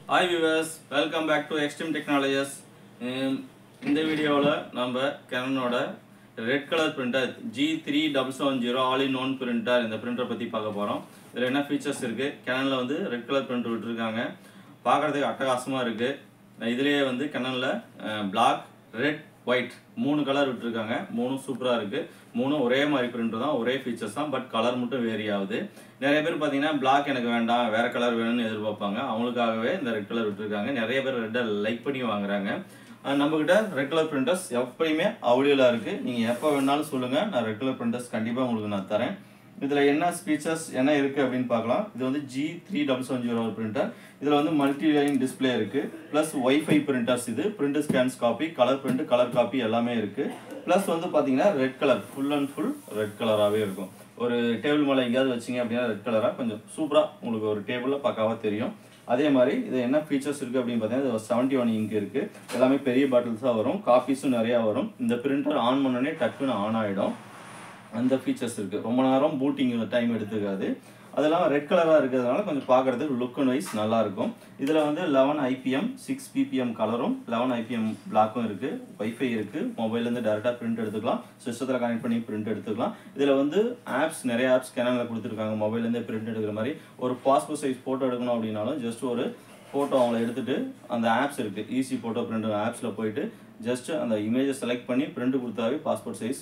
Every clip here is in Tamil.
hi viewers welcome back to Extreme Technologies இந்த வீடியோவில் நம்ம கேனனோட red colour printer G three double seven zero all in one printer இந்த பிரிண்டரை பற்றி பார்க்க போகிறோம் இதில் என்ன ஃபீச்சர்ஸ் இருக்குது கேனனில் வந்து ரெட் கலர் பிரிண்டர் விட்டுருக்காங்க பார்க்குறதுக்கு அட்டகாசமாக இருக்குது இதுலேயே வந்து கேனனில் பிளாக் ரெட் ஒயிட் மூணு கலர் விட்டுருக்காங்க மூணும் சூப்பராக இருக்குது மூணும் ஒரே மாதிரி பிரிண்டர் தான் ஒரே ஃபீச்சர்ஸ் தான் பட் கலர் மட்டும் வேரி ஆகுது நிறைய பேர் பார்த்தீங்கன்னா பிளாக் எனக்கு வேண்டாம் வேற கலர் வேணும்னு எதிர்பார்ப்பாங்க அவங்களுக்காகவே இந்த ரெட் கலர் விட்டுருக்காங்க நிறைய பேர் ரெட்டை லைக் பண்ணி வாங்குறாங்க அஹ் நம்மக்கிட்ட ரெட் கலர் பிரிண்டர்ஸ் எப்பயுமே அவைலபிளாக இருக்குது நீங்கள் எப்போ வேணாலும் சொல்லுங்கள் நான் ரெட் கலர் பிரிண்டர்ஸ் கண்டிப்பாக உங்களுக்கு நான் தரேன் இதில் என்ன ஃபீச்சர்ஸ் என்ன இருக்குது அப்படின்னு பார்க்கலாம் இது வந்து G three double seven zero printer இதில் வந்து மல்டி லைன் டிஸ்பிளே இருக்குது ப்ளஸ் ஒய்ஃபை பிரிண்டர்ஸ் இது print scans copy colour print colour copy எல்லாமே இருக்குது ப்ளஸ் வந்து பார்த்தீங்கன்னா red colour full and full red கலராகவே இருக்கும் ஒரு டேபிள் மேலே எங்கேயாவது வச்சிங்க அப்படின்னா ரெட் கலராக கொஞ்சம் சூப்பராக உங்களுக்கு ஒரு டேபிளில் பக்காவாக தெரியும் அதே மாதிரி இது என்ன ஃபீச்சர்ஸ் இருக்குது அப்படின்னு பார்த்தீங்கன்னா செவன்ட்டி ஒன் இங்க் இருக்குது எல்லாமே பெரிய பாட்டில்ஸாக வரும் காப்பீஸும் நிறையா வரும் இந்த பிரிண்டர் ஆன் பண்ணோடனே டக்குன்னு ஆன் ஆகிடும் அந்த ஃபீச்சர்ஸ் இருக்குது ரொம்ப நேரம் பூட்டிங் டைம் எடுத்துக்காது அதெல்லாம் ரெட் கலராக இருக்கிறதுனால கொஞ்சம் பார்க்குறதுக்கு லுக் அண்ட் வைஸ் நல்லாயிருக்கும் இதில் வந்து லெவன் ஐபிஎம் சிக்ஸ் பிபிஎம் கலரும் லெவன் ஐபிஎம் பிளாக்கும் இருக்குது ஒய்ஃபை இருக்குது மொபைல்லேருந்து டேரெக்டாக பிரிண்ட் எடுத்துக்கலாம் சிஸ்டத்தில் கனெக்ட் பண்ணி பிரிண்ட் எடுத்துக்கலாம் இதில் வந்து ஆப்ஸ் நிறைய ஆப்ஸ் கேனலில் கொடுத்துருக்காங்க மொபைல்லேருந்தே பிரிண்ட் எடுக்கிற மாதிரி ஒரு பாஸ்போர்ட் சைஸ் ஃபோட்டோ எடுக்கணும் அப்படின்னாலும் ஜஸ்ட் ஒரு ஃபோட்டோ அவங்கள எடுத்துட்டு அந்த ஆப்ஸ் இருக்குது ஈஸி ஃபோட்டோ பிரிண்ட் ஆப்ஸில் போயிட்டு ஜஸ்ட் அந்த இமேஜை செலக்ட் பண்ணி பிரிண்ட் கொடுத்தாவே passport size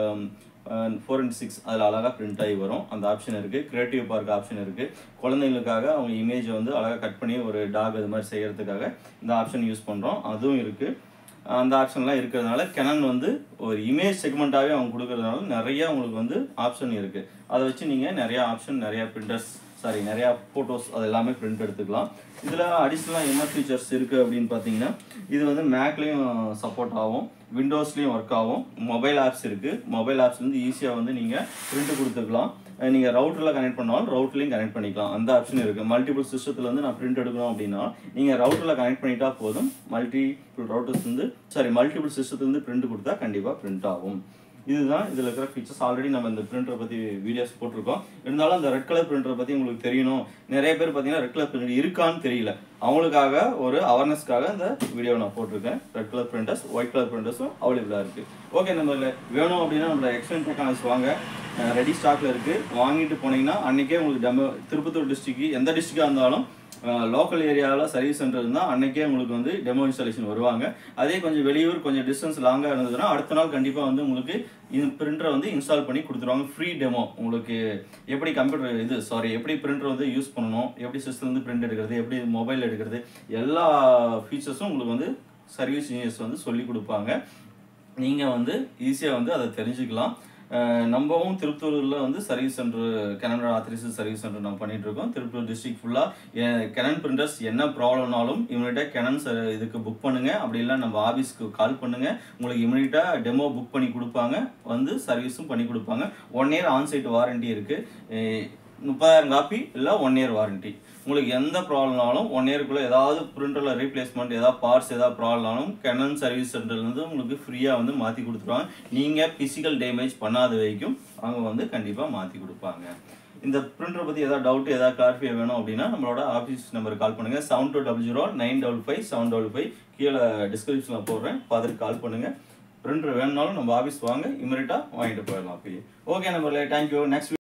four and six அதில் அழகாக பிரிண்ட் ஆகி வரும் அந்த ஆப்ஷன் இருக்குது கிரியேட்டிவ் பார்க் ஆப்ஷன் இருக்குது குழந்தைங்களுக்காக அவங்க இமேஜை வந்து அழகாக கட் பண்ணி ஒரு டாக் இது மாதிரி செய்கிறதுக்காக இந்த ஆப்ஷன் யூஸ் பண்ணுறோம் அதுவும் இருக்குது அந்த ஆப்ஷன்லாம் இருக்கிறதுனால கெனன் வந்து ஒரு இமேஜ் செக்மெண்ட்டாகவே அவங்க கொடுக்கறதுனால நிறைய உங்களுக்கு வந்து ஆப்ஷன் இருக்குது அதை வச்சு நீங்கள் நிறையா ஆப்ஷன் நிறையா பிரிண்டர்ஸ் சாரி நிறையா ஃபோட்டோஸ் அது எல்லாமே பிரிண்ட் எடுத்துக்கலாம் இதில் அடிஷ்னலாக என்ன ஃபீச்சர்ஸ் இருக்குது அப்படின்னு பார்த்தீங்கன்னா இது வந்து மேக்லேயும் சப்போர்ட் ஆகும் விண்டோஸ்லேயும் ஒர்க் ஆகும் மொபைல் ஆப்ஸ் இருக்குது மொபைல் ஆப்ஸ்லேருந்து ஈஸியாக வந்து நீங்கள் பிரிண்ட் கொடுத்துக்கலாம் நீங்கள் ரவுட்டரில் கனெக்ட் பண்ணாலும் ரவுட்லேயும் கனெக்ட் பண்ணிக்கலாம் அந்த ஆப்ஷன் இருக்குது மல்டிபிள் சிஸ்டத்தில் வந்து நான் பிரிண்ட் எடுக்கணும் அப்படின்னா நீங்கள் ரவுட்டரில் கனெக்ட் பண்ணிட்டா போதும் மல்டிபிள் ரவுட்டர்ஸ் வந்து சாரி மல்டிபிள் சிஸ்டத்துலேருந்து பிரிண்ட் கொடுத்தா கண்டிப்பாக பிரிண்ட் ஆகும் இதுதான் இதில் இருக்கிற ஃபீச்சர்ஸ் ஆல்ரெடி நம்ம இந்த பிரிண்டரை பற்றி வீடியோஸ் போட்டிருக்கோம் இருந்தாலும் அந்த ரெட் கலர் பிரிண்டரை பற்றி உங்களுக்கு தெரியணும் நிறைய பேர் பார்த்தீங்கன்னா ரெட் கலர் பிரிண்டர் இருக்கான்னு தெரியல அவங்களுக்காக ஒரு அவேர்னஸ்க்காக இந்த வீடியோ நான் போட்டிருக்கேன் red colour printers white colour பிரிண்டர்ஸும் அவைலபிளாக இருக்குது ஓகே நம்ம வேணும் அப்படின்னா நம்மளோட எக்ஸ்டென்ட் டெக்னாலஜிஸ் வாங்க ரெடி ஸ்டாக்ல இருக்குது வாங்கிட்டு போனீங்கன்னா அன்றைக்கே உங்களுக்கு டெமோ திருப்பத்தூர் டிஸ்ட்ரிக்ட் எந்த டிஸ்ட்ரிக்டாக இருந்தாலும் லோக்கல் ஏரியாவில் சர்வீஸ் சென்டர் இருந்தால் அன்றைக்கே உங்களுக்கு வந்து டெமோ இன்ஸ்டாலேஷன் வருவாங்க அதே கொஞ்சம் வெளியூர் கொஞ்சம் டிஸ்டன்ஸ் லாங்காக இருந்ததுன்னா அடுத்த நாள் கண்டிப்பாக வந்து உங்களுக்கு இந்த பிரிண்டரை வந்து இன்ஸ்டால் பண்ணி கொடுத்துருவாங்க ஃப்ரீ டெமோ உங்களுக்கு எப்படி கம்ப்யூட்டர் இது சாரி எப்படி பிரிண்டர் வந்து யூஸ் பண்ணணும் எப்படி சிஸ்டம் வந்து பிரிண்ட் எடுக்கிறது எப்படி மொபைல் எடுக்கிறது எல்லா ஃபீச்சர்ஸும் உங்களுக்கு வந்து சர்வீஸ் இன்ஜினியர்ஸ் வந்து சொல்லி கொடுப்பாங்க நீங்கள் வந்து ஈஸியாக வந்து அதை தெரிஞ்சுக்கலாம் நம்மவும் திருப்பத்தூரில் வந்து service centre Canon authorization service centre நம்ம பண்ணிட்டு இருக்கோம் திருப்பத்தூர் டிஸ்ட்ரிக்ட் ஃபுல்லாக கெனன் பிரிண்டர்ஸ் என்ன ப்ராப்ளம்னாலும் இமீடியட்டாக கெனன் இதுக்கு புக் பண்ணுங்க அப்படி இல்லை நம்ம ஆஃபீஸ்க்கு கால் பண்ணுங்க உங்களுக்கு இமீடியட்டாக டெமோ புக் பண்ணி கொடுப்பாங்க வந்து சர்வீஸும் பண்ணி கொடுப்பாங்க ஒன் இயர் ஆன்சைட் வாரண்டி இருக்குது முப்பதாயிரம் காப்பி இல்லை ஒன் இயர் வாரண்டி உங்களுக்கு எந்த ப்ராப்ளம்னாலும் ஒன் இயர்க்குள்ளே ஏதாவது பிரிண்டரில் ரீப்ளேஸ்மெண்ட் ஏதாவது பார்ட்ஸ் ஏதாவது ப்ராப்ளம்னாலும் கெனன் சர்வீஸ் சென்டர்லேருந்து உங்களுக்கு ஃப்ரீயாக வந்து மாற்றி கொடுத்துருவாங்க நீங்கள் ஃபிசிக்கல் டேமேஜ் பண்ணாத வரைக்கும் அவங்க வந்து கண்டிப்பாக மாற்றி கொடுப்பாங்க இந்த பிரிண்டரை பற்றி ஏதாவது டவுட் ஏதாவது கிளாரிஃபை வேணும் அப்படின்னா நம்மளோட ஆஃபீஸ் நம்பருக்கு கால் பண்ணுங்கள் seven two double zero nine double five seven double five கீழே டிஸ்கிரிப்ஷனில் போடுறேன் பார்த்துட்டு கால் பண்ணுங்கள் பிரிண்டர் வேணுனாலும் நம்ம ஆஃபீஸ் வாங்க இமீடியட்டாக வாங்கிட்டு போயிடலாம் அப்பயே ஓகே நம்பர்ல தேங்க்யூ நெக்ஸ்ட்